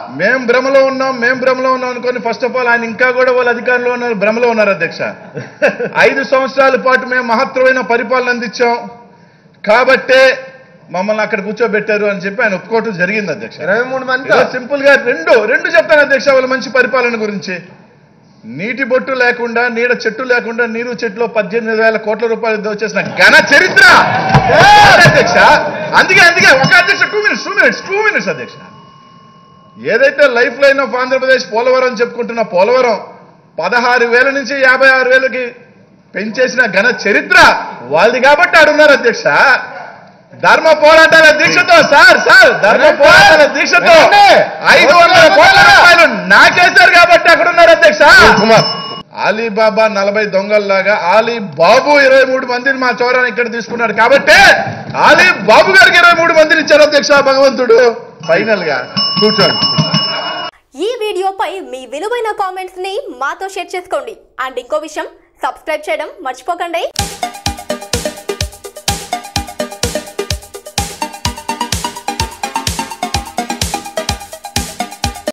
మేం భ్రమలో ఉన్నాం మేం భ్రమలో ఉన్నాం అనుకొని ఫస్ట్ ఆఫ్ ఆల్ ఆయన ఇంకా కూడా వాళ్ళ అధికారంలో ఉన్నారు భ్రమలో ఉన్నారు అధ్యక్ష ఐదు సంవత్సరాల పాటు మేము మహత్తరమైన పరిపాలన అందించాం కాబట్టే మమ్మల్ని అక్కడ కూర్చోబెట్టారు అని చెప్పి ఆయన ఒప్పుకోవటం జరిగింది అధ్యక్ష ఇరవై మూడు మంది ఇలా సింపుల్ గా రెండు రెండు చెప్తాను అధ్యక్ష వాళ్ళ మంచి పరిపాలన గురించి నీటి బొట్టు లేకుండా నీడ చెట్టు లేకుండా నీరు చెట్టులో పద్దెనిమిది వేల కోట్ల రూపాయలు దోచేసిన ఘన చరిత్ర అవును అధ్యక్ష అందుకే అందుకే ఒక అధ్యక్ష two minutes two minutes two minutes అధ్యక్ష ఏదైతే lifeline of Andhra Pradesh Polavaram అని చెప్పుకుంటున్న పోలవరం పదహారు వేల నుంచి యాభై ఆరు వేలకి పెంచేసిన ఘన చరిత్ర వాళ్ళది కాబట్టి ఆడున్నారు అధ్యక్ష ధర్మ పోరాటాల దీక్షతో సార్ సార్ ధర్మ పోరాటాల దీక్షతో ఐదు వందల కోట్ల రూపాయలు నాకేశారు కాబట్టి అక్కడ ఉన్నారు అధ్యక్ష కుమార్ ఆలీబాబా నలభై దొంగల్లాగా ఆలీ బాబు ఇరవై మూడు మందిని మా చౌరాన్ని ఇక్కడ తీసుకున్నాడు కాబట్టి ఆలీ బాబు గారికి ఇరవై మూడు మందిని ఇచ్చారు అధ్యక్ష భగవంతుడు ఫైనల్ గా కూర్చోండి ఈ వీడియోపై మీ విలువైన కామెంట్స్ ని మాతో షేర్ చేసుకోండి అండ్ ఇంకో విషయం సబ్స్క్రైబ్ చేయడం మర్చిపోకండి